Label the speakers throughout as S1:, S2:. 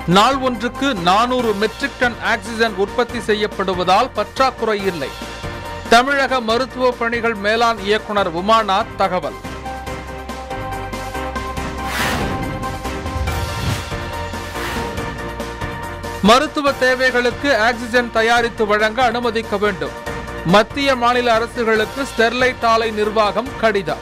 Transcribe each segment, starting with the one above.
S1: நாள் ஒன்றுக்கு நானூறு மெட்ரிக் டன் ஆக்சிஜன் உற்பத்தி செய்யப்படுவதால் பற்றாக்குறை இல்லை தமிழக மருத்துவ பணிகள் மேலாண் இயக்குனர் உமாநாத் தகவல் மருத்துவ தேவைகளுக்கு ஆக்சிஜன் தயாரித்து வழங்க அனுமதிக்க வேண்டும் மத்திய மாநில அரசுகளுக்கு ஸ்டெர்லைட் ஆலை நிர்வாகம் கடிதம்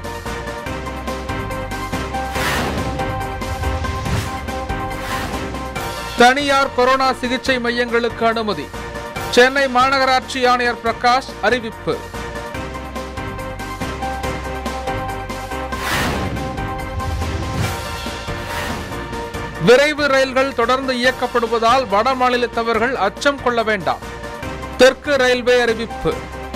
S1: தனியார் கொரோனா சிகிச்சை மையங்களுக்கு அனுமதி சென்னை மாநகராட்சி ஆணையர் பிரகாஷ் அறிவிப்பு விரைவு ரயில்கள் தொடர்ந்து இயக்கப்படுவதால் வட மாநிலத்தவர்கள் அச்சம் கொள்ள வேண்டாம் தெற்கு ரயில்வே அறிவிப்பு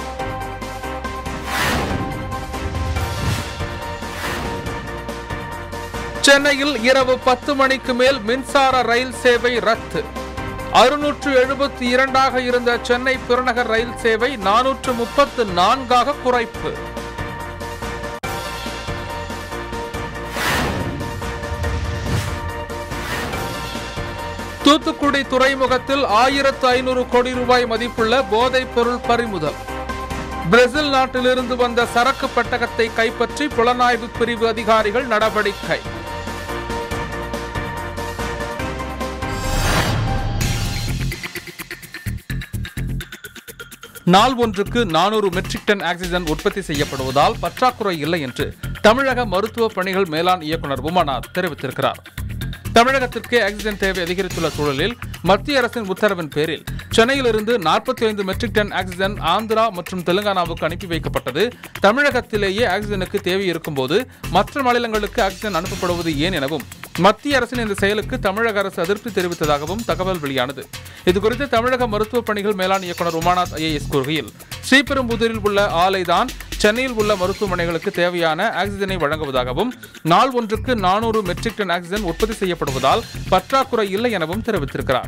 S1: சென்னையில் இரவு பத்து மணிக்கு மேல் மின்சார ரயில் சேவை ரத்து அறுநூற்று எழுபத்தி இரண்டாக இருந்த சென்னை புறநகர் ரயில் சேவை நானூற்று முப்பத்து நான்காக குறைப்பு தூத்துக்குடி துறைமுகத்தில் ஆயிரத்து ஐநூறு கோடி ரூபாய் மதிப்புள்ள போதைப் பொருள் பறிமுதல் பிரேசில் நாட்டிலிருந்து வந்த சரக்கு பெட்டகத்தை கைப்பற்றி புலனாய்வு பிரிவு அதிகாரிகள் நடவடிக்கை நாள் ஒன்றுக்கு நானூறு மெட்ரிக் டன் ஆக்சிஜன் உற்பத்தி செய்யப்படுவதால் பற்றாக்குறை இல்லை என்று தமிழக மருத்துவ பணிகள் மேலாண் இயக்குனர் உமாநாத் தெரிவித்திருக்கிறார் தமிழகத்திற்கு ஆக்சிஜன் தேவை அதிகரித்துள்ள சூழலில் மத்திய அரசின் உத்தரவின் பேரில் சென்னையிலிருந்து நாற்பத்தி ஐந்து மெட்ரிக் டன் ஆக்சிஜன் ஆந்திரா மற்றும் தெலுங்கானாவுக்கு அனுப்பி வைக்கப்பட்டது தமிழகத்திலேயே ஆக்சிஜனுக்கு தேவை இருக்கும்போது மற்ற மாநிலங்களுக்கு ஆக்சிஜன் அனுப்பப்படுவது ஏன் எனவும் மத்திய அரசின் இந்த செயலுக்கு தமிழக அரசு அதிருப்தி தெரிவித்ததாகவும் தகவல் வெளியானது இதுகுறித்து தமிழக மருத்துவ பணிகள் மேலாண் இயக்குனர் உமாநாத் ஐஏஎஸ் கூறுகையில் ஸ்ரீபெரும்புதூரில் உள்ள ஆலைதான் சென்னையில் உள்ள மருத்துவமனைகளுக்கு தேவையான ஆக்சிஜனை வழங்குவதாகவும் நாள் ஒன்றுக்கு நானூறு மெட்ரிக் டன் ஆக்சிஜன் உற்பத்தி செய்யப்படுவதால் பற்றாக்குறை இல்லை எனவும் தெரிவித்திருக்கிறார்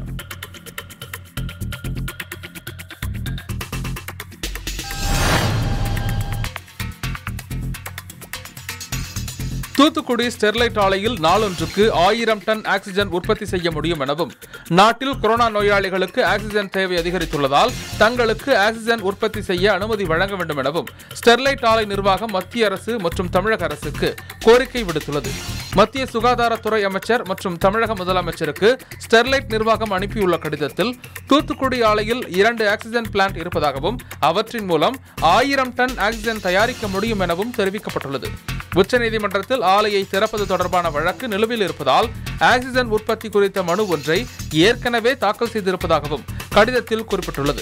S1: தூத்துக்குடி ஸ்டெர்லைட் ஆலையில் நாளொன்றுக்கு ஆயிரம் டன் ஆக்சிஜன் உற்பத்தி செய்ய முடியும் எனவும் நாட்டில் கொரோனா நோயாளிகளுக்கு ஆக்சிஜன் தேவை அதிகரித்துள்ளதால் தங்களுக்கு ஆக்சிஜன் உற்பத்தி செய்ய அனுமதி வழங்க வேண்டும் எனவும் ஸ்டெர்லைட் ஆலை நிர்வாகம் மத்திய அரசு மற்றும் தமிழக அரசுக்கு கோரிக்கை விடுத்துள்ளது மத்திய சுகாதாரத்துறை அமைச்சர் மற்றும் தமிழக முதலமைச்சருக்கு ஸ்டெர்லைட் நிர்வாகம் அனுப்பியுள்ள கடிதத்தில் தூத்துக்குடி ஆலையில் இரண்டு ஆக்சிஜன் பிளான்ட் இருப்பதாகவும் அவற்றின் மூலம் ஆயிரம் டன் ஆக்சிஜன் தயாரிக்க முடியும் எனவும் தெரிவிக்கப்பட்டுள்ளது உச்சநீதிமன்றத்தில் ஆலையை திறப்பது தொடர்பான வழக்கு நிலுவையில் இருப்பதால் ஆக்சிஜன் உற்பத்தி குறித்த மனு ஒன்றை ஏற்கனவே தாக்கல் செய்திருப்பதாகவும் கடிதத்தில் குறிப்பிட்டுள்ளது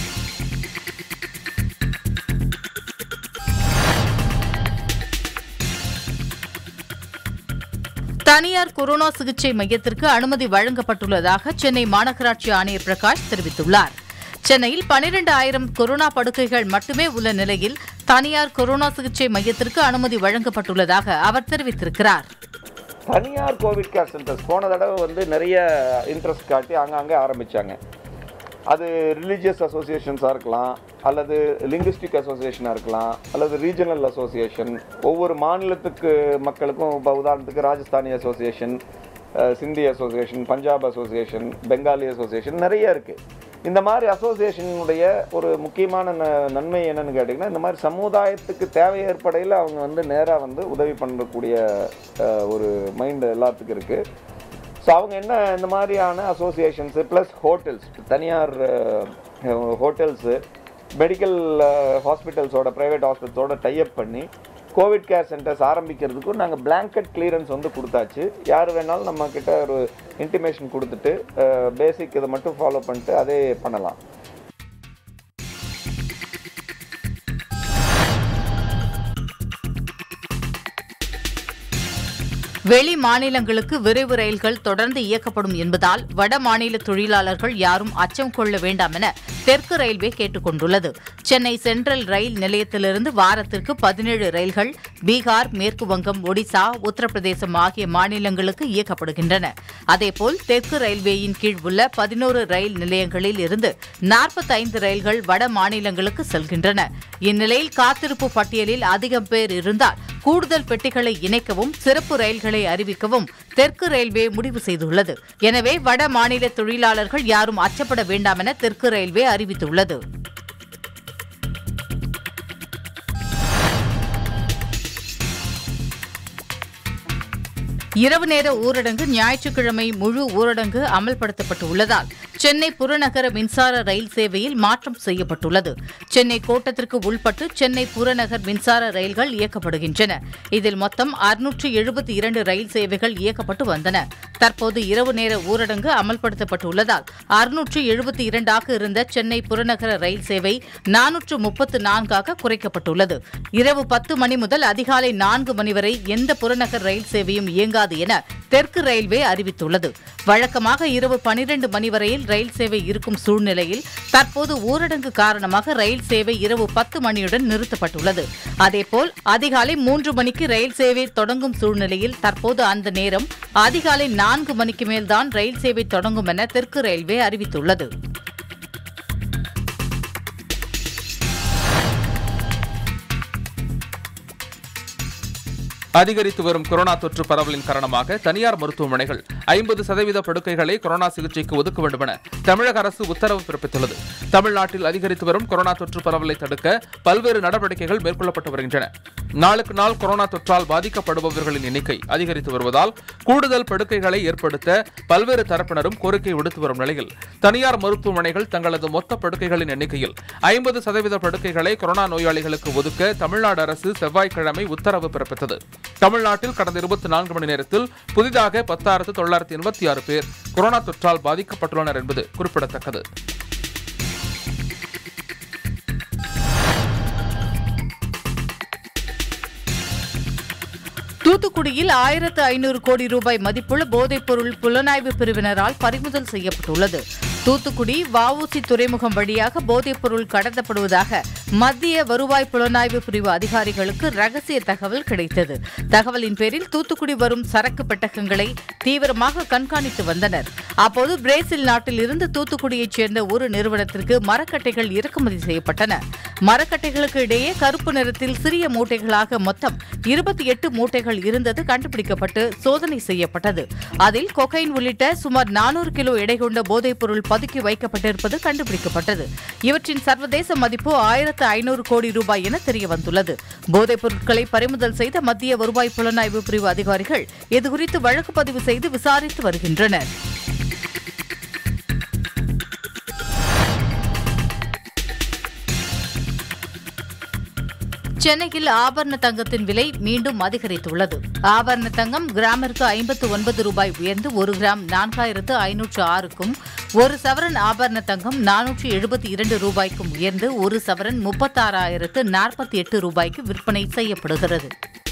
S2: தனியார் கொரோனா சிகிச்சை மையத்திற்கு அனுமதி வழங்கப்பட்டுள்ளதாக சென்னை மாநகராட்சி ஆணையர் பிரகாஷ் தெரிவித்துள்ளார் சென்னையில் பனிரெண்டு ஆயிரம் கொரோனா படுக்கைகள் மட்டுமே உள்ள நிலையில் தனியார் கொரோனா சிகிச்சை மையத்திற்கு அனுமதி வழங்கப்பட்டுள்ளதாக அவர் தெரிவித்திருக்கிறார்
S3: தனியார் கோவிட் கேர் சென்டர்ஸ் போன தடவை வந்து நிறைய இன்ட்ரெஸ்ட் காட்டி அங்கங்கே ஆரம்பித்தாங்க அது ரிலீஜியஸ் அசோசியேஷன்ஸாக இருக்கலாம் அல்லது லிங்குஸ்டிக் அசோசியேஷனாக இருக்கலாம் அல்லது ரீஜனல் அசோசியேஷன் ஒவ்வொரு மாநிலத்துக்கு மக்களுக்கும் இப்போ உதாரணத்துக்கு ராஜஸ்தானி அசோசியேஷன் அஹ், Sindhi association Punjab association Bengali association நிறைய இருக்குது இந்த மாதிரி அசோசியேஷனுடைய ஒரு முக்கியமான ந நன்மை என்னன்னு கேட்டிங்கன்னா இந்த மாதிரி சமுதாயத்துக்கு தேவை ஏற்படையில் அவங்க வந்து நேராக வந்து உதவி பண்ணக்கூடிய அஹ், ஒரு மைண்ட் எல்லாத்துக்கும் இருக்குது ஸோ அவங்க என்ன இந்த மாதிரியான அசோசியேஷன்ஸு ப்ளஸ் ஹோட்டல்ஸ் தனியார் ஹோட்டல்ஸு மெடிக்கல் ஹாஸ்பிட்டல்ஸோட ப்ரைவேட் ஹாஸ்பிட்டல்ஸோட டைப் பண்ணி கோவிட் கேர் சென்டர்ஸ் ஆரம்பிக்கிறதுக்கும் நாங்கள் blanket clearance வந்து கொடுத்தாச்சு யார் வேணாலும் நம்ம கிட்ட ஒரு இன்டிமேஷன் கொடுத்துட்டு பேசிக் இதை மட்டும் ஃபாலோ பண்ணிட்டு அதே பண்ணலாம்
S2: வெளி மாநிலங்களுக்கு விரைவு ரயில்கள் தொடர்ந்து இயக்கப்படும் என்பதால் வட மாநில தொழிலாளர்கள் யாரும் அச்சம் கொள்ள வேண்டாம் என தெற்கு ரயில்வே கேட்டுக் கொண்டுள்ளது சென்னை சென்ட்ரல் ரயில் நிலையத்திலிருந்து வாரத்திற்கு பதினேழு ரயில்கள் பீகார் மேற்கு வங்கம் ஒடிசா உத்தரப்பிரதேசம் ஆகிய மாநிலங்களுக்கு இயக்கப்படுகின்றன அதேபோல் தெற்கு ரயில்வேயின் கீழ் உள்ள பதினோரு ரயில் நிலையங்களில் இருந்து நாற்பத்தைந்து ரயில்கள் வட மாநிலங்களுக்கு செல்கின்றன இந்நிலையில் காத்திருப்பு பட்டியலில் அதிகம் பேர் இருந்தால் கூடுதல் பெட்டிகளை இணைக்கவும் சிறப்பு ரயில்களை விதிகளை அறிவிக்கவும் தெற்கு ரயில்வே முடிவு செய்துள்ளது எனவே வட மாநில தொழிலாளர்கள் யாரும் அச்சப்பட வேண்டாம் என தெற்கு ரயில்வே அறிவித்துள்ளது இரவு நேர ஊரடங்கு ஞாயிற்றுக்கிழமை முழு ஊரடங்கு அமல்படுத்தப்பட்டு உள்ளதால் சென்னை புறநகர மின்சார ரயில் சேவையில் மாற்றம் செய்யப்பட்டுள்ளது சென்னை கோட்டத்திற்கு உள்பட்டு சென்னை புறநகர் மின்சார ரயில்கள் இயக்கப்படுகின்றன இதில் மொத்தம் அறுநூற்று எழுபத்தி இரண்டு ரயில் சேவைகள் இயக்கப்பட்டு வந்தன தற்போது இரவு நேர ஊரடங்கு அமல்படுத்தப்பட்டுள்ளதால் அறுநூற்று எழுபத்தி இரண்டாக இருந்த சென்னை புறநகர ரயில் சேவை நானூற்று முப்பத்து நான்காக குறைக்கப்பட்டுள்ளது இரவு பத்து மணி முதல் அதிகாலை நான்கு மணி வரை எந்த புறநகர் ரயில் சேவையும் இயங்காது என தெற்கு ரயில்வே அறிவித்துள்ளது வழக்கமாக இரவு பனிரெண்டு மணி வரையில் ரயில் சேவை இருக்கும் சூழ்நிலையில் தற்போது ஊரடங்கு காரணமாக ரயில் சேவை இரவு பத்து மணியுடன் நிறுத்தப்பட்டுள்ளது அதேபோல் அதிகாலை மூன்று மணிக்கு ரயில் சேவை தொடங்கும் சூழ்நிலையில் தற்போது அந்த நேரம் அதிகாலை நான்கு மணிக்கு மேல்தான் ரயில் சேவை தொடங்கும் என தெற்கு ரயில்வே அறிவித்துள்ளது
S1: அதிகரித்து வரும் கொரோனா தொற்று பரவலின் காரணமாக தனியார் மருத்துவமனைகள் ஐம்பது சதவீத படுக்கைகளை கொரோனா சிகிச்சைக்கு ஒதுக்க வேண்டும் என தமிழக அரசு உத்தரவு பிறப்பித்துள்ளது தமிழ்நாட்டில் அதிகரித்து வரும் கொரோனா தொற்று பரவலை தடுக்க பல்வேறு நடவடிக்கைகள் மேற்கொள்ளப்பட்டு வருகின்றன நாளுக்கு நாள் கொரோனா தொற்றால் பாதிக்கப்படுபவர்களின் எண்ணிக்கை அதிகரித்து வருவதால் கூடுதல் படுக்கைகளை ஏற்படுத்த பல்வேறு தரப்பினரும் கோரிக்கை விடுத்து வரும் நிலையில் தனியார் மருத்துவமனைகள் தங்களது மொத்த படுக்கைகளின் எண்ணிக்கையில் ஐம்பது சதவீத படுக்கைகளை கொரோனா நோயாளிகளுக்கு ஒதுக்க தமிழ்நாடு அரசு செவ்வாய்க்கிழமை உத்தரவு பிறப்பித்தது தமிழ்நாட்டில் கடந்த இருபத்தி நான்கு மணி நேரத்தில் புதிதாக பத்தாயிரத்து தொள்ளாயிரத்து எண்பத்தி ஆறு பேர் கொரோனா தொற்றால் பாதிக்கப்பட்டுள்ளனர் என்பது குறிப்பிடத்தக்கது
S2: தூத்துக்குடியில் ஆயிரத்து ஐநூறு கோடி ரூபாய் மதிப்புள்ள போதைப்பொருள் புலனாய்வு பிரிவினரால் பறிமுதல் செய்யப்பட்டுள்ளது தூத்துக்குடி வஉசி துறைமுகம் வழியாக போதைப்பொருள் கடத்தப்படுவதாக மத்திய வருவாய் புலனாய்வு பிரிவு அதிகாரிகளுக்கு ரகசிய தகவல் கிடைத்தது தகவலின் பேரில் தூத்துக்குடி வரும் சரக்கு பெட்டகங்களை தீவிரமாக கண்காணித்து வந்தனர் அப்போது பிரேசில் நாட்டில் இருந்து தூத்துக்குடியைச் சேர்ந்த ஒரு நிறுவனத்திற்கு மரக்கட்டைகள் இறக்குமதி செய்யப்பட்டன மரக்கட்டைகளுக்கு இடையே கருப்பு நிறத்தில் சிறிய மூட்டைகளாக மொத்தம் இருபத்தி எட்டு மூட்டைகள் இருந்தது கண்டுபிடிக்கப்பட்டு சோதனை செய்யப்பட்டது அதில் கொகைன் உள்ளிட்ட சுமார் நானூறு கிலோ எடை கொண்ட போதைப்பொருள் பதுக்கி வைக்கப்பட்டிருப்பது கண்டுபிடிக்கப்பட்டது இவற்றின் சர்வதேச மதிப்பு ஆயிரத்து ஐநூறு கோடி ரூபாய் என தெரியவந்துள்ளது போதைப் பொருட்களை பறிமுதல் செய்த மத்திய வருவாய் புலனாய்வு பிரிவு அதிகாரிகள் இதுகுறித்து வழக்கு பதிவு செய்து விசாரித்து வருகின்றனர் சென்னையில் ஆபரண தங்கத்தின் விலை மீண்டும் அதிகரித்துள்ளது ஆபரண தங்கம் கிராமிற்கு ஐம்பத்து ஒன்பது ரூபாய் உயர்ந்து ஒரு கிராம் நான்காயிரத்து ஐநூற்று ஆறுக்கும் ஒரு சவரன் ஆபரண தங்கம் நானூற்று எழுபத்தி இரண்டு ரூபாய்க்கும் உயர்ந்து ஒரு சவரன் முப்பத்தாறாயிரத்து நாற்பத்தி எட்டு ரூபாய்க்கு விற்பனை செய்யப்படுகிறது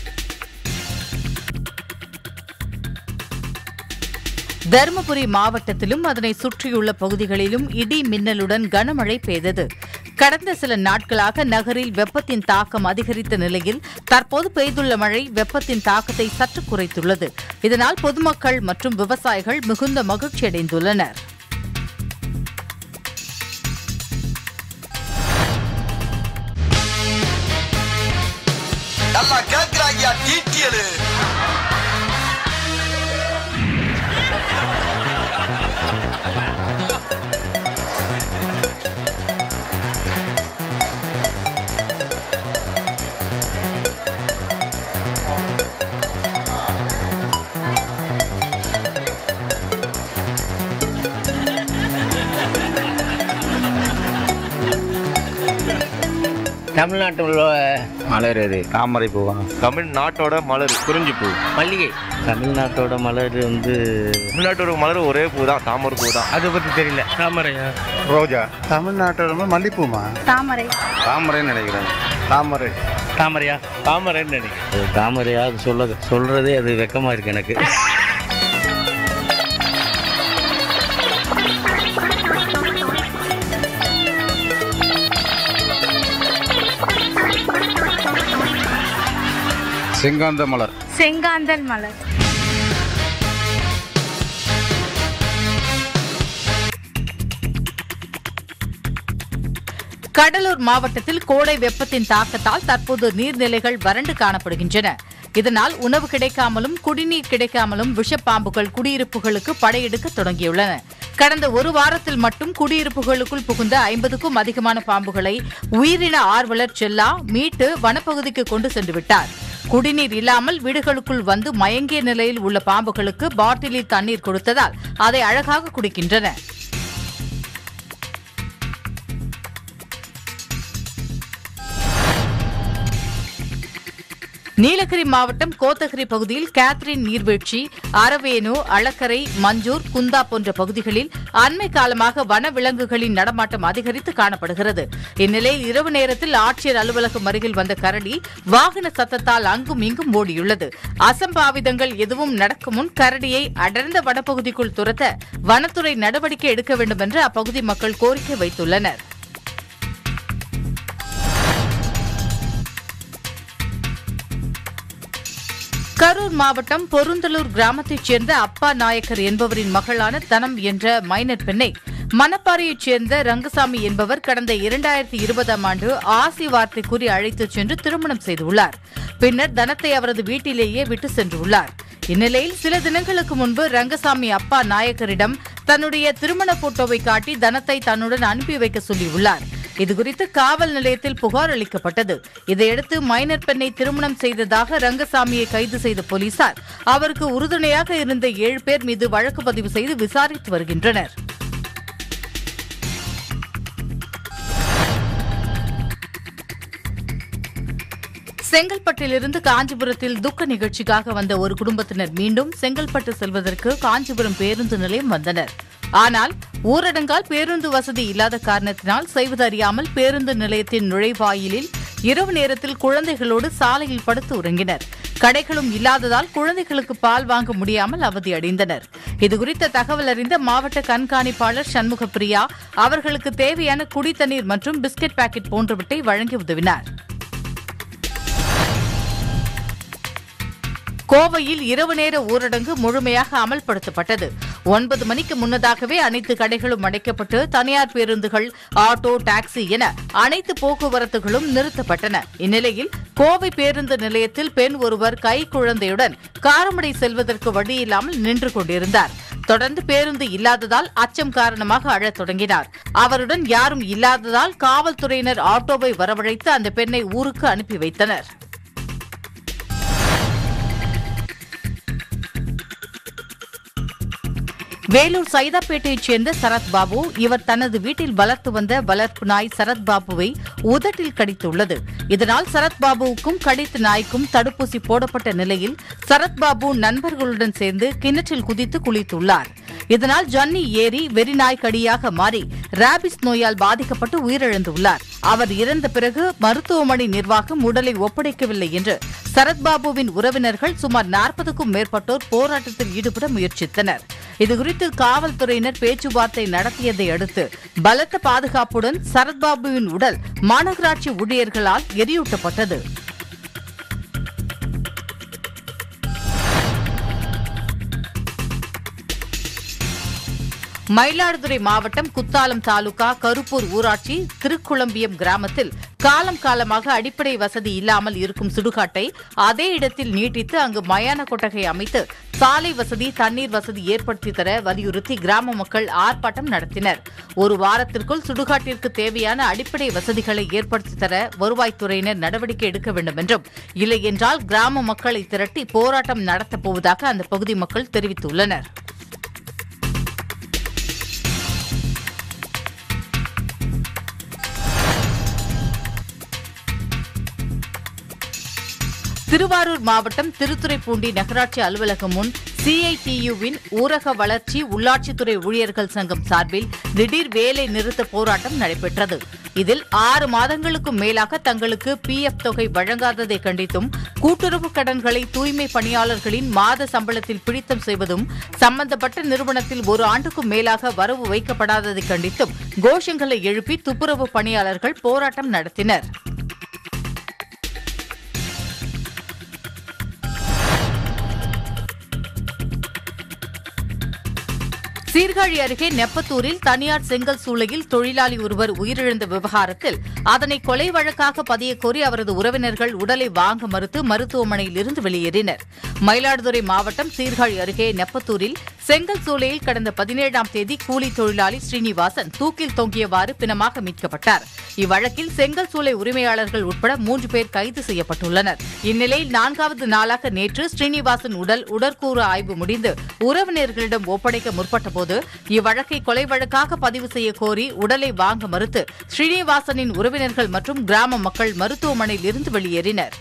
S2: தருமபுரி மாவட்டத்திலும் அதனை சுற்றியுள்ள பகுதிகளிலும் இடி மின்னலுடன் கனமழை பெய்தது கடந்த சில நாட்களாக நகரில் வெப்பத்தின் தாக்கம் அதிகரித்த நிலையில் தற்போது பெய்துள்ள மழை வெப்பத்தின் தாக்கத்தை சற்று குறைத்துள்ளது இதனால் பொதுமக்கள் மற்றும் விவசாயிகள் மிகுந்த மகிழ்ச்சியடைந்துள்ளனர்
S4: நல்லா கேக்குறாங்க டீட்டியலு
S5: தமிழ்நாட்டில் உள்ள மலர் அது தாமரை பூவா
S6: தமிழ்நாட்டோட மலர் குறிஞ்சி பூ
S5: மல்லிகை தமிழ்நாட்டோட மலர் வந்து
S6: தமிழ்நாட்டோட மலர் ஒரே பூ தான் தாமரை பூ தான்
S5: அதை பற்றி தெரியல தாமரையா
S6: ரோஜா
S7: தமிழ்நாட்டோட மல்லிப்பூமா
S8: தாமரை
S6: தாமரைன்னு நினைக்கிறேன்
S7: தாமரை
S5: தாமரையா தாமரைன்னு நினைக்கிறேன் அது தாமரையா அது சொல்ல சொல்றதே அது வெக்கமா இருக்கு எனக்கு
S7: செங்காந்த மலர்
S8: செங்காந்தல் மலர்
S2: கடலூர் மாவட்டத்தில் கோடை வெப்பத்தின் தாக்கத்தால் தற்போது நீர்நிலைகள் வறண்டு காணப்படுகின்றன இதனால் உணவு கிடைக்காமலும் குடிநீர் கிடைக்காமலும் விஷப்பாம்புகள் குடியிருப்புகளுக்கு படையெடுக்க தொடங்கியுள்ளன கடந்த ஒரு வாரத்தில் மட்டும் குடியிருப்புகளுக்குள் புகுந்த ஐம்பதுக்கும் அதிகமான பாம்புகளை உயிரின ஆர்வலர் செல்லா மீட்டு வனப்பகுதிக்கு கொண்டு சென்று விட்டார் குடிநீர் இல்லாமல் வீடுகளுக்குள் வந்து மயங்கிய நிலையில் உள்ள பாம்புகளுக்கு பாட்டிலில் தண்ணீர் கொடுத்ததால் அதை அழகாக குடிக்கின்றன நீலகிரி மாவட்டம் கோத்தகிரி பகுதியில் கேத்ரின் நீர்வீழ்ச்சி அரவேணு அளக்கரை மஞ்சூர் குந்தா போன்ற பகுதிகளில் அண்மை காலமாக வன விலங்குகளின் நடமாட்டம் அதிகரித்து காணப்படுகிறது இந்நிலையில் இரவு நேரத்தில் ஆட்சியர் அலுவலகம் அருகில் வந்த கரடி வாகன சத்தத்தால் அங்கும் இங்கும் ஓடியுள்ளது அசம்பாவிதங்கள் எதுவும் நடக்கும் முன் கரடியை அடர்ந்த வனப்பகுதிக்குள் துரத்த வனத்துறை நடவடிக்கை எடுக்க வேண்டும் என்று அப்பகுதி மக்கள் கோரிக்கை வைத்துள்ளனர் கரூர் மாவட்டம் பொருந்தலூர் கிராமத்தைச் சேர்ந்த அப்பா நாயக்கர் என்பவரின் மகளான தனம் என்ற மைனர் பெண்ணை மணப்பாறையைச் சேர்ந்த ரங்கசாமி என்பவர் கடந்த இரண்டாயிரத்தி இருபதாம் ஆண்டு ஆசி வார்த்தை கூறி அழைத்துச் சென்று திருமணம் செய்துள்ளார் பின்னர் தனத்தை அவரது வீட்டிலேயே விட்டு சென்றுள்ளார் இந்நிலையில் சில தினங்களுக்கு முன்பு ரங்கசாமி அப்பா நாயக்கரிடம் தன்னுடைய திருமண போட்டோவை காட்டி தனத்தை தன்னுடன் அனுப்பி வைக்க சொல்லியுள்ளார் இதுகுறித்து காவல் நிலையத்தில் புகார் அளிக்கப்பட்டது இதையடுத்து மைனர் பெண்ணை திருமணம் செய்ததாக ரங்கசாமியை கைது செய்த போலீசார் அவருக்கு உறுதுணையாக இருந்த ஏழு பேர் மீது வழக்கு பதிவு செய்து விசாரித்து வருகின்றனர் செங்கல்பட்டிலிருந்து காஞ்சிபுரத்தில் துக்க நிகழ்ச்சிக்காக வந்த ஒரு குடும்பத்தினர் மீண்டும் செங்கல்பட்டு செல்வதற்கு காஞ்சிபுரம் பேருந்து நிலையம் வந்தனர் ஆனால் ஊரடங்கால் பேருந்து வசதி இல்லாத காரணத்தினால் செய்வது அறியாமல் பேருந்து நிலையத்தின் நுழைவாயிலில் இரவு நேரத்தில் குழந்தைகளோடு சாலையில் படுத்து உறங்கினர் கடைகளும் இல்லாததால் குழந்தைகளுக்கு பால் வாங்க முடியாமல் அவதியடைந்தனர் இதுகுறித்த தகவல் அறிந்த மாவட்ட கண்காணிப்பாளர் சண்முக பிரியா அவர்களுக்கு தேவையான குடித்தண்ணீர் மற்றும் பிஸ்கட் பாக்கெட் போன்றவற்றை வழங்கி உதவினார் கோவையில் இரவு நேர ஊரடங்கு முழுமையாக அமல்படுத்தப்பட்டது ஒன்பது மணிக்கு முன்னதாகவே அனைத்து கடைகளும் அடைக்கப்பட்டு தனியார் பேருந்துகள் ஆட்டோ டாக்ஸி என அனைத்து போக்குவரத்துகளும் நிறுத்தப்பட்டன இந்நிலையில் கோவை பேருந்து நிலையத்தில் பெண் ஒருவர் கை குழந்தையுடன் காரமடை செல்வதற்கு வழியில்லாமல் நின்று கொண்டிருந்தார் தொடர்ந்து பேருந்து இல்லாததால் அச்சம் காரணமாக அழத் தொடங்கினார் அவருடன் யாரும் இல்லாததால் காவல்துறையினர் ஆட்டோவை வரவழைத்து அந்த பெண்ணை ஊருக்கு அனுப்பி வைத்தனர் வேலூர் சைதாப்பேட்டையைச் சேர்ந்த சரத் பாபு இவர் தனது வீட்டில் வளர்த்து வந்த வளர்ப்பு நாய் சரத் பாபுவை உதட்டில் கடித்துள்ளது இதனால் சரத் பாபுவுக்கும் கடித்த நாய்க்கும் தடுப்பூசி போடப்பட்ட நிலையில் சரத் பாபு நண்பர்களுடன் சேர்ந்து கிணற்றில் குதித்து குளித்துள்ளார் இதனால் ஜன்னி ஏறி வெறிநாய் கடியாக மாறி ராபிஸ் நோயால் பாதிக்கப்பட்டு உயிரிழந்துள்ளார் அவர் இறந்த பிறகு மருத்துவமனை நிர்வாகம் உடலை ஒப்படைக்கவில்லை என்று சரத்பாபுவின் உறவினர்கள் சுமார் நாற்பதுக்கும் மேற்பட்டோர் போராட்டத்தில் ஈடுபட முயற்சித்தனர் இதுகுறித்து காவல்துறையினர் பேச்சுவார்த்தை நடத்தியதை அடுத்து பலத்த பாதுகாப்புடன் சரத்பாபுவின் உடல் மாநகராட்சி ஊழியர்களால் எரியூட்டப்பட்டது மயிலாடுதுறை மாவட்டம் குத்தாலம் தாலுகா கருப்பூர் ஊராட்சி திருக்குளம்பியம் கிராமத்தில் காலம் காலமாக அடிப்படை வசதி இல்லாமல் இருக்கும் சுடுகாட்டை அதே இடத்தில் நீட்டித்து அங்கு மயான கொட்டகை அமைத்து சாலை வசதி தண்ணீர் வசதி ஏற்படுத்தி தர வலியுறுத்தி கிராம மக்கள் ஆர்ப்பாட்டம் நடத்தினர் ஒரு வாரத்திற்குள் சுடுகாட்டிற்கு தேவையான அடிப்படை வசதிகளை ஏற்படுத்தி தர வருவாய்த்துறையினர் நடவடிக்கை எடுக்க வேண்டும் என்றும் இல்லையென்றால் கிராம மக்களை திரட்டி போராட்டம் நடத்தப் போவதாக அந்த பகுதி மக்கள் தெரிவித்துள்ளனர் திருவாரூர் மாவட்டம் திருத்துறைப்பூண்டி நகராட்சி அலுவலகம் முன் சிஐடியுவின் ஊரக வளர்ச்சி உள்ளாட்சித்துறை ஊழியர்கள் சங்கம் சார்பில் திடீர் வேலை நிறுத்த போராட்டம் நடைபெற்றது இதில் ஆறு மாதங்களுக்கும் மேலாக தங்களுக்கு பிஎஃப் தொகை வழங்காததை கண்டித்தும் கூட்டுறவு கடன்களை தூய்மை பணியாளர்களின் மாத சம்பளத்தில் பிடித்தம் செய்வதும் சம்பந்தப்பட்ட நிறுவனத்தில் ஒரு ஆண்டுக்கும் மேலாக வரவு வைக்கப்படாததை கண்டித்தும் கோஷங்களை எழுப்பி துப்புரவு பணியாளர்கள் போராட்டம் நடத்தினர் சீர்காழி அருகே நெப்பத்தூரில் தனியார் செங்கல் சூளையில் தொழிலாளி ஒருவர் உயிரிழந்த விவகாரத்தில் அதனை கொலை வழக்காக பதிய கோரி அவரது உறவினர்கள் உடலை வாங்க மறுத்து மருத்துவமனையில் இருந்து வெளியேறினர் மயிலாடுதுறை மாவட்டம் சீர்காழி அருகே நெப்பத்தூரில் செங்கல் சூளையில் கடந்த பதினேழாம் தேதி கூலி தொழிலாளி ஸ்ரீனிவாசன் தூக்கில் தொங்கியவாறு பிணமாக மீட்கப்பட்டார் இவ்வழக்கில் செங்கல் சூளை உரிமையாளர்கள் உட்பட மூன்று பேர் கைது செய்யப்பட்டுள்ளனர் இந்நிலையில் நான்காவது நாளாக நேற்று ஸ்ரீனிவாசன் உடல் உடற்கூறு ஆய்வு முடிந்து உறவினர்களிடம் ஒப்படைக்க முற்பட்டபோது இவ்வழக்கை கொலை வழக்காக பதிவு செய்ய கோரி உடலை வாங்க மறுத்து ஸ்ரீனிவாசனின் உறவினர்கள் மற்றும் கிராம மக்கள் மருத்துவமனையில் இருந்து வெளியேறினர்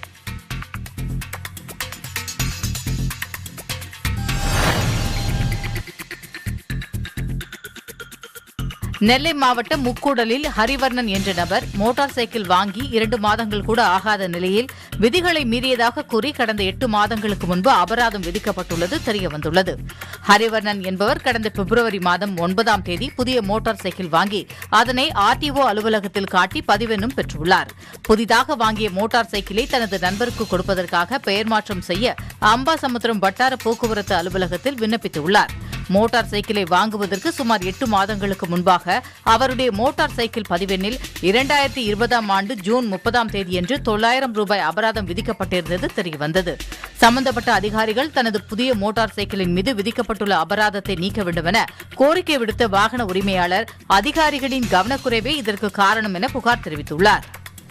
S2: நெல்லை மாவட்டம் முக்கூடலில் ஹரிவர்ணன் என்ற நபர் மோட்டார் சைக்கிள் வாங்கி இரண்டு மாதங்கள் கூட ஆகாத நிலையில் விதிகளை மீறியதாக கூறி கடந்த எட்டு மாதங்களுக்கு முன்பு அபராதம் விதிக்கப்பட்டுள்ளது தெரியவந்துள்ளது ஹரிவர்ணன் என்பவர் கடந்த பிப்ரவரி மாதம் ஒன்பதாம் தேதி புதிய மோட்டார் சைக்கிள் வாங்கி அதனை ஆர்டிஓ அலுவலகத்தில் காட்டி பதிவெண்ணும் பெற்றுள்ளார் புதிதாக வாங்கிய மோட்டார் சைக்கிளை தனது நண்பருக்கு கொடுப்பதற்காக பெயர் மாற்றம் செய்ய அம்பாசமுத்திரம் வட்டார போக்குவரத்து அலுவலகத்தில் விண்ணப்பித்துள்ளார் மோட்டார் சைக்கிளை வாங்குவதற்கு சுமார் எட்டு மாதங்களுக்கு முன்பாக அவருடைய மோட்டார் சைக்கிள் பதிவெண்ணில் இரண்டாயிரத்தி இருபதாம் ஆண்டு ஜூன் முப்பதாம் தேதியன்று தொள்ளாயிரம் ரூபாய் அபராதம் விதிக்கப்பட்டிருந்தது தெரியவந்தது சம்பந்தப்பட்ட அதிகாரிகள் தனது புதிய மோட்டார் சைக்கிளின் மீது விதிக்கப்பட்டுள்ள அபராதத்தை நீக்க வேண்டும் என கோரிக்கை விடுத்த வாகன உரிமையாளர் அதிகாரிகளின் கவனக்குறைவே இதற்கு காரணம் என புகார் தெரிவித்துள்ளார்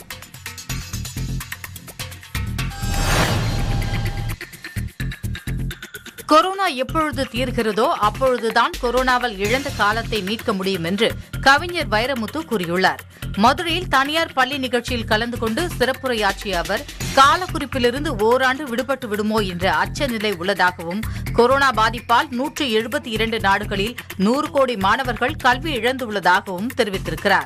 S2: கொரோனா எப்பொழுது தீர்கிறதோ அப்பொழுதுதான் கொரோனாவால் இழந்த காலத்தை மீட்க முடியும் என்று கவிஞர் வைரமுத்து கூறியுள்ளார் மதுரையில் தனியார் பள்ளி நிகழ்ச்சியில் கலந்து கொண்டு சிறப்புரையாற்றிய அவர் காலக்குறிப்பிலிருந்து ஓராண்டு விடுபட்டு விடுமோ என்ற அச்ச நிலை உள்ளதாகவும் கொரோனா பாதிப்பால் நூற்று எழுபத்தி இரண்டு நாடுகளில் நூறு கோடி மாணவர்கள் கல்வி இழந்துள்ளதாகவும் தெரிவித்திருக்கிறார்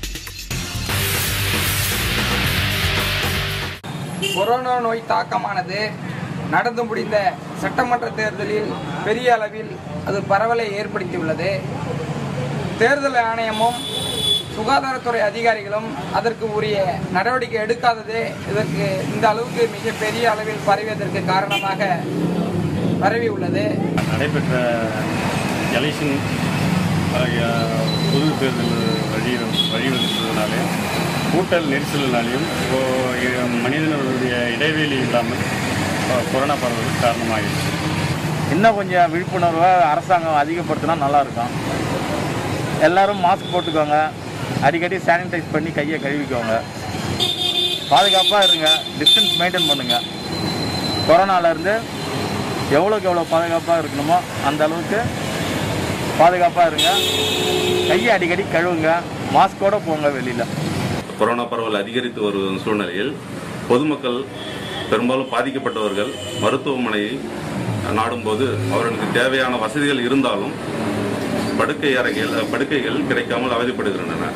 S8: கொரோனா நோய் தாக்கமானது நடந்து முடிந்த சட்டமன்ற தேர்தலில் பெரிய அளவில் அது பரவலை ஏற்படுத்தியுள்ளது தேர்தல் ஆணையமும் சுகாதாரத்துறை அதிகாரிகளும் அதற்கு உரிய நடவடிக்கை எடுக்காததே இதற்கு இந்த அளவுக்கு மிக பெரிய அளவில் பரவியதற்கு காரணமாக பரவி உள்ளது
S9: நடைபெற்ற எலெக்ஷன் பொது தேர்தல் வழி வழிவகுத்ததுனாலே கூட்டல் நெரிசலினாலையும் ஓ- மனிதர்களுடைய இடைவெளி இல்லாமல் கொ- கொரோனா பரவலுக்கு காரணமாகிடுச்சு
S5: இன்னும் கொஞ்சம் விழிப்புணர்வை அரசாங்கம் அதிகப்படுத்தினா நல்லா இருக்கும் எல்லாரும் மாஸ்க் போட்டுக்கோங்க அடிக்கடி சானிடைஸ் பண்ணி கையை கழுவிக்கோங்க பாதுகாப்பாக இருங்க டிஸ்டன்ஸ் மெயின்டைன் பண்ணுங்க கொரோனாலேருந்து எவ்வளோக்கு எவ்வளோ பாதுகாப்பாக இருக்கணுமோ அந்த அளவுக்கு பாதுகாப்பாக இருங்க கையை அடிக்கடி கழுவுங்க மாஸ்கோட போங்க வெளியில்
S10: கொரோனா பரவல் அதிகரித்து வரும் சூழ்நிலையில் பொதுமக்கள் பெரும்பாலும் பாதிக்கப்பட்டவர்கள் மருத்துவமனையை நாடும்போது அவர்களுக்கு தேவையான வசதிகள் இருந்தாலும் படுக்கை அறைகள் படுக்கைகள் கிடைக்காமல் அவதிப்படுகின்றன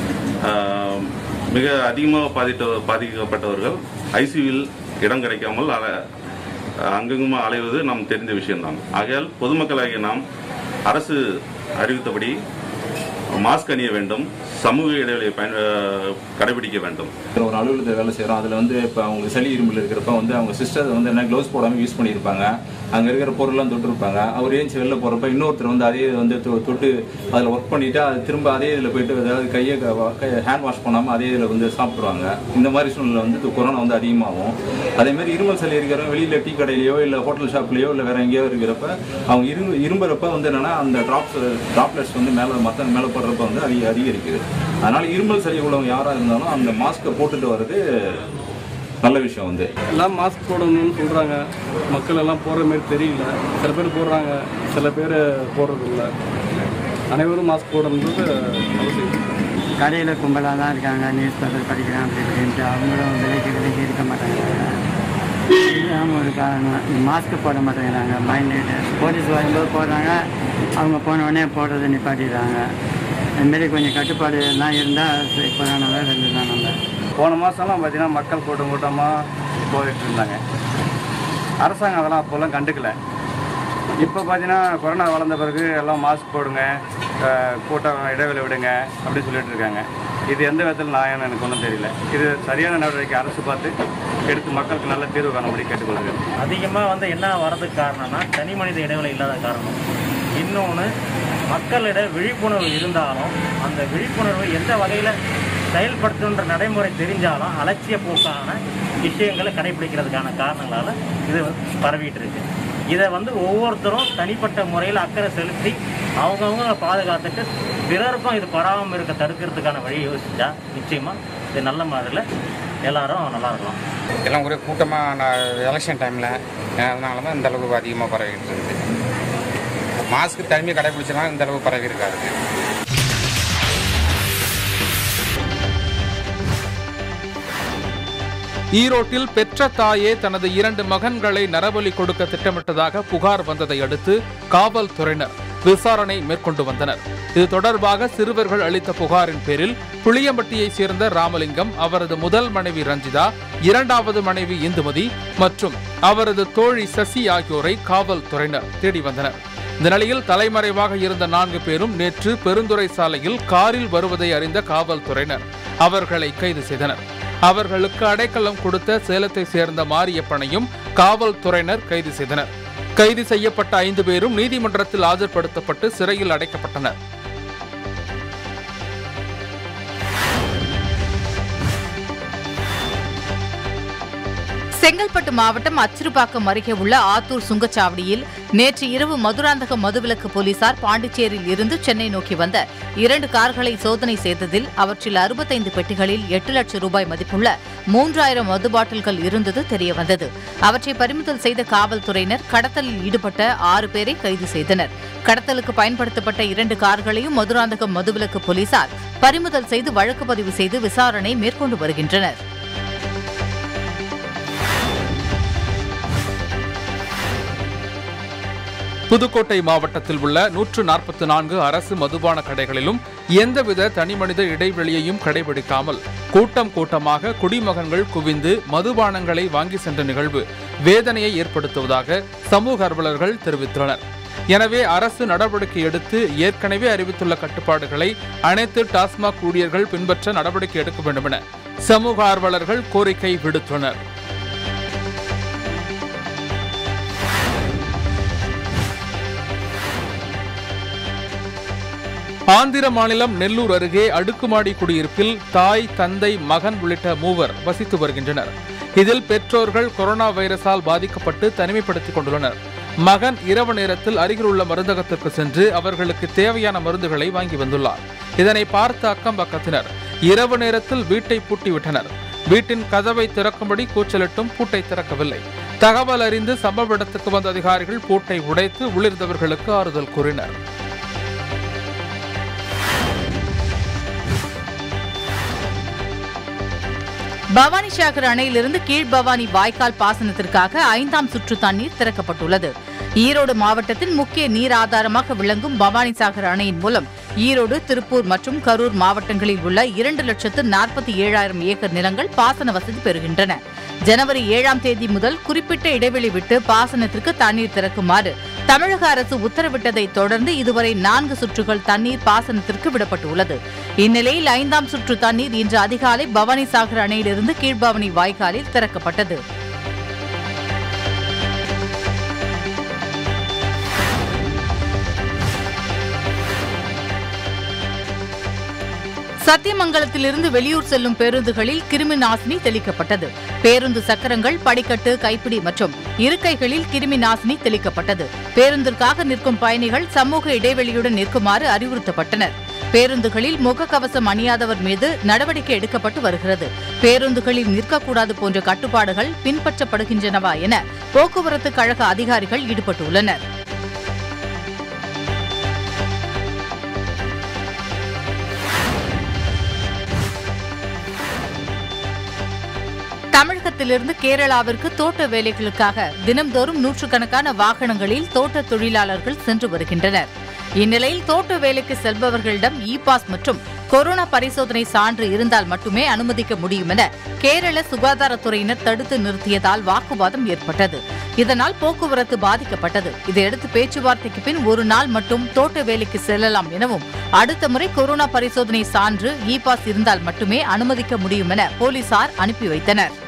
S10: ஆஹ், மிக அதிகமாக பாதித்த பாதிக்கப்பட்டவர்கள் ஐசியூவில் இடம் கிடைக்காமல் அல அங்கங்குமா அலைவது நாம் தெரிந்த விஷயம்தான் ஆகையால் பொதுமக்களாகிய நாம் அரசு அறிவித்தபடி மாஸ்க் அணிய வேண்டும் சமூக இடைவெளியை பயன் அஹ், கடைபிடிக்க வேண்டும்
S11: ஒரு அலுவலகத்தில் வேலை செய்கிறோம் அதில் வந்து இப்போ அவங்களுக்கு சளி இருமல் இருக்கிறப்ப வந்து அவங்க சிஸ்டர் வந்து என்ன க்ளவுஸ் போடாமல் யூஸ் பண்ணியிருப்பாங்க அங்கே இருக்கிற பொருள்லாம் தொட்டிருப்பாங்க அவர் ஏஞ்சி வெளில போகிறப்ப இன்னொருத்தர் வந்து அதே வந்து தொ- தொட்டு அதில் ஒர்க் பண்ணிவிட்டு அது திரும்ப அதே இதில் போயிட்டு அதாவது கையை ஹேண்ட் வாஷ் பண்ணாமல் அதே இதில் வந்து சாப்பிட்ருவாங்க இந்த மாதிரி சூழ்நிலை வந்து இது கொரோனா வந்து அதிகமாகும் அதே மாதிரி இருமல் சளி இருக்கிறவங்க வெளியில் டீ கடையிலையோ இல்லை ஹோட்டல் ஷாப்லேயோ இல்லை வேறு எங்கேயோ இருக்கிறப்ப அவங்க இரு இரும்புறப்ப வந்து என்னென்னா அந்த ட்ராப்ஸ் ட்ராப்லெட்ஸ் வந்து மேலே மற்ற மேலே போடுறப்ப வந்து அதிக அதிகரிக்குது அதனால் இருமல் சளி உள்ளவங்க யாராக இருந்தாலும் அந்த மாஸ்க்கை போட்டுட்டு வர்றது நல்ல விஷயம் வந்து
S12: எல்லாம் மாஸ்க் போடணும்னு சொல்கிறாங்க மக்கள் எல்லாம் போடுற மாதிரி தெரியல சில பேர் போடுறாங்க சில பேர் போடுறது இல்லை அனைவரும் மாஸ்க் போடணுன்றது அவசியம்
S13: கடையில் கும்பலாக தான் இருக்காங்க நியூஸ் பேப்பர் படிக்கிறேன் அப்படி இப்படின்ட்டு அவங்களும் விலைக்கு விலைக்கு இருக்க மாட்டேங்கிறாங்க இதுதான் ஒரு காரணம் மாஸ்க் போட மாட்டேங்கிறாங்க பயந்துட்டு போலீஸ் வரும்போது போடுறாங்க அவங்க போன உடனே போடுறதை நிப்பாட்டிடுறாங்க இதுமாரி கொஞ்சம் கட்டுப்பாடு எல்லாம் இருந்தால் கொரோனாவை வெள்ளலாம் நம்ம
S7: போன மாதம்லாம் பார்த்தீங்கன்னா மக்கள் கூட்டம் கூட்டமாக போயிட்டு இருந்தாங்க அரசாங்கம் அதெல்லாம் அப்போல்லாம் கண்டுக்கல இப்போ பார்த்தீங்கன்னா கொரோனா வளர்ந்த பிறகு எல்லாம் மாஸ்க் போடுங்க அஹ், கூட்டம் இடைவெளி விடுங்க அப்படின்னு சொல்லிட்டு இருக்காங்க இது எந்த விதத்தில் நியாயம்னு எனக்கு ஒன்றும் தெரியல இது சரியான நடவடிக்கை அரசு பார்த்து எடுத்து மக்களுக்கு நல்ல தீர்வு காணும்படி கேட்டுக்கொள்கிறேன்
S5: அதிகமாக வந்து என்ன வரதுக்கு காரணம்னா தனி மனித இடைவெளி இல்லாத காரணம் இன்னொன்று
S14: மக்களிடம் விழிப்புணர்வு இருந்தாலும் அந்த விழிப்புணர்வு எந்த வகையில் செயல்படுத்துன்ற நடைமுறை தெரிஞ்சாலும் அலட்சிய போக்கான விஷயங்களை கடைபிடிக்கிறதுக்கான காரணங்களால் இது பரவிட்டு இருக்கு இதை வந்து ஒவ்வொருத்தரும் தனிப்பட்ட முறையில் அக்கறை செலுத்தி அவங்கவுங்க பாதுகாத்துட்டு பிறருக்கும் இது பரவாமல் இருக்க தடுக்கிறதுக்கான வழி யோசிச்சா நிச்சயமாக இது நல்ல மாதிரியில் எல்லாரும் நல்லா இருக்கலாம்
S15: எல்லாம் ஒரே கூட்டமாக எலெக்ஷன் டைமில் அதனால தான் இந்த அளவுக்கு அதிகமாக பரவிட்டு இருக்குது மாஸ்க் தனிமையை கடைபிடிச்சனா இந்த அளவுக்கு பரவி இருக்காது
S1: ஈரோட்டில் பெற்ற தாயே தனது இரண்டு மகன்களை நரபலி கொடுக்க திட்டமிட்டதாக புகார் வந்ததை அடுத்து காவல்துறையினர் விசாரணை மேற்கொண்டு வந்தனர் இது தொடர்பாக சிறுவர்கள் அளித்த புகாரின் பேரில் புளியம்பட்டியைச் சேர்ந்த ராமலிங்கம் அவரது முதல் மனைவி ரஞ்சிதா இரண்டாவது மனைவி இந்துமதி மற்றும் அவரது தோழி சசி ஆகியோரை காவல்துறையினர் தேடி வந்தனர் இந்த நிலையில் தலைமறைவாக இருந்த நான்கு பேரும் நேற்று பெருந்துறை சாலையில் காரில் வருவதை அறிந்த காவல்துறையினர் அவர்களை கைது செய்தனர் அவர்களுக்கு அடைக்கலம் கொடுத்த சேலத்தை சேர்ந்த மாரியப்பனையும் காவல்துறையினர் கைது செய்தனர் கைது செய்யப்பட்ட ஐந்து பேரும் நீதிமன்றத்தில் ஆஜர்படுத்தப்பட்டு சிறையில் அடைக்கப்பட்டனர்
S2: செங்கல்பட்டு மாவட்டம் அச்சிறுபாக்கம் அருகே உள்ள ஆத்தூர் சுங்கச்சாவடியில் நேற்று இரவு மதுராந்தக மதுவிலக்கு போலீசார் பாண்டிச்சேரியில் இருந்து சென்னை நோக்கி வந்த இரண்டு கார்களை சோதனை செய்ததில் அவற்றில் அறுபத்தைந்து பெட்டிகளில் எட்டு லட்சம் ரூபாய் மதிப்புள்ள மூன்றாயிரம் மது பாட்டில்கள் இருந்தது தெரியவந்தது அவற்றை பறிமுதல் செய்த காவல்துறையினர் கடத்தலில் ஈடுபட்ட ஆறு பேரை கைது செய்தனர் கடத்தலுக்கு பயன்படுத்தப்பட்ட இரண்டு கார்களையும் மதுராந்தகம் மதுவிலக்கு போலீசார் பறிமுதல் செய்து வழக்கு பதிவு செய்து விசாரணை மேற்கொண்டு வருகின்றனர்
S1: புதுக்கோட்டை மாவட்டத்தில் உள்ள நூற்று நாற்பத்தி நான்கு அரசு மதுபான கடைகளிலும் எந்தவித தனிமனித இடைவெளியையும் கடைபிடிக்காமல் கூட்டம் கூட்டமாக குடிமகன்கள் குவிந்து மதுபானங்களை வாங்கி சென்ற நிகழ்வு வேதனையை ஏற்படுத்துவதாக சமூக ஆர்வலர்கள் தெரிவித்துள்ளனர் எனவே அரசு நடவடிக்கை எடுத்து ஏற்கனவே அறிவித்துள்ள கட்டுப்பாடுகளை அனைத்து டாஸ்மாக் ஊழியர்கள் பின்பற்ற நடவடிக்கை எடுக்க வேண்டும் என சமூக ஆர்வலர்கள் கோரிக்கை விடுத்துள்ளனர் ஆந்திர மாநிலம் நெல்லூர் அருகே அடுக்குமாடி குடியிருப்பில் தாய் தந்தை மகன் உள்ளிட்ட மூவர் வசித்து வருகின்றனர் இதில் பெற்றோர்கள் கொரோனா வைரஸால் பாதிக்கப்பட்டு தனிமைப்படுத்திக் கொண்டுள்ளனர் மகன் இரவு நேரத்தில் அருகில் உள்ள மருந்தகத்திற்கு சென்று அவர்களுக்கு தேவையான மருந்துகளை வாங்கி வந்துள்ளார் இதனை பார்த்த அக்கம் பக்கத்தினர் இரவு நேரத்தில் வீட்டை பூட்டிவிட்டனர் வீட்டின் கதவை திறக்கும்படி கூச்சலிட்டும் பூட்டை திறக்கவில்லை தகவல் அறிந்து சம்பவ இடத்துக்கு வந்த அதிகாரிகள் பூட்டை உடைத்து உள்ளிருந்தவர்களுக்கு ஆறுதல் கூறினர்
S2: பவானி சாகர் அணையிலிருந்து கீழ்பவானி வாய்க்கால் பாசனத்திற்காக ஐந்தாம் சுற்று தண்ணீர் திறக்கப்பட்டுள்ளது ஈரோடு மாவட்டத்தின் முக்கிய நீர் ஆதாரமாக விளங்கும் பவானி சாகர் அணையின் மூலம் ஈரோடு திருப்பூர் மற்றும் கரூர் மாவட்டங்களில் உள்ள இரண்டு லட்சத்து நாற்பத்தி ஏழாயிரம் ஏக்கர் நிலங்கள் பாசன வசதி பெறுகின்றன ஜனவரி ஏழாம் தேதி முதல் குறிப்பிட்ட இடைவெளி விட்டு பாசனத்திற்கு தண்ணீர் திறக்குமாறு தமிழக அரசு உத்தரவிட்டதை தொடர்ந்து இதுவரை நான்கு சுற்றுகள் தண்ணீர் பாசனத்திற்கு விடப்பட்டுள்ளது இந்நிலையில் ஐந்தாம் சுற்று தண்ணீர் இன்று அதிகாலை பவானி சாகர் அணையிலிருந்து கீழ்பவானி வாய்க்காலில் திறக்கப்பட்டது சத்தியமங்கலத்திலிருந்து வெளியூர் செல்லும் பேருந்துகளில் கிருமி நாசினி தெளிக்கப்பட்டது பேருந்து சக்கரங்கள் படிக்கட்டு கைப்பிடி மற்றும் இருக்கைகளில் கிருமி நாசினி தெளிக்கப்பட்டது பேருந்திற்காக நிற்கும் பயணிகள் சமூக இடைவெளியுடன் நிற்குமாறு அறிவுறுத்தப்பட்டனர் பேருந்துகளில் முகக்கவசம் அணியாதவர் மீது நடவடிக்கை எடுக்கப்பட்டு வருகிறது பேருந்துகளில் நிற்கக்கூடாது போன்ற கட்டுப்பாடுகள் பின்பற்றப்படுகின்றனவா என போக்குவரத்து கழக அதிகாரிகள் ஈடுபட்டுள்ளனர் தமிழகத்திலிருந்து கேரளாவிற்கு தோட்ட வேலைகளுக்காக தினம்தோறும் நூற்றுக்கணக்கான வாகனங்களில் தோட்ட தொழிலாளர்கள் சென்று வருகின்றனர் இந்நிலையில் தோட்ட வேலைக்கு செல்பவர்களிடம் இ பாஸ் மற்றும் கொரோனா பரிசோதனை சான்று இருந்தால் மட்டுமே அனுமதிக்க முடியும் என கேரள சுகாதாரத்துறையினர் தடுத்து நிறுத்தியதால் வாக்குவாதம் ஏற்பட்டது இதனால் போக்குவரத்து பாதிக்கப்பட்டது இதையடுத்து பேச்சுவார்த்தைக்கு பின் ஒரு நாள் மட்டும் தோட்ட வேலைக்கு செல்லலாம் எனவும் அடுத்த முறை கொரோனா பரிசோதனை சான்று இ பாஸ் இருந்தால் மட்டுமே அனுமதிக்க முடியும் என போலீசார் அனுப்பி வைத்தனர்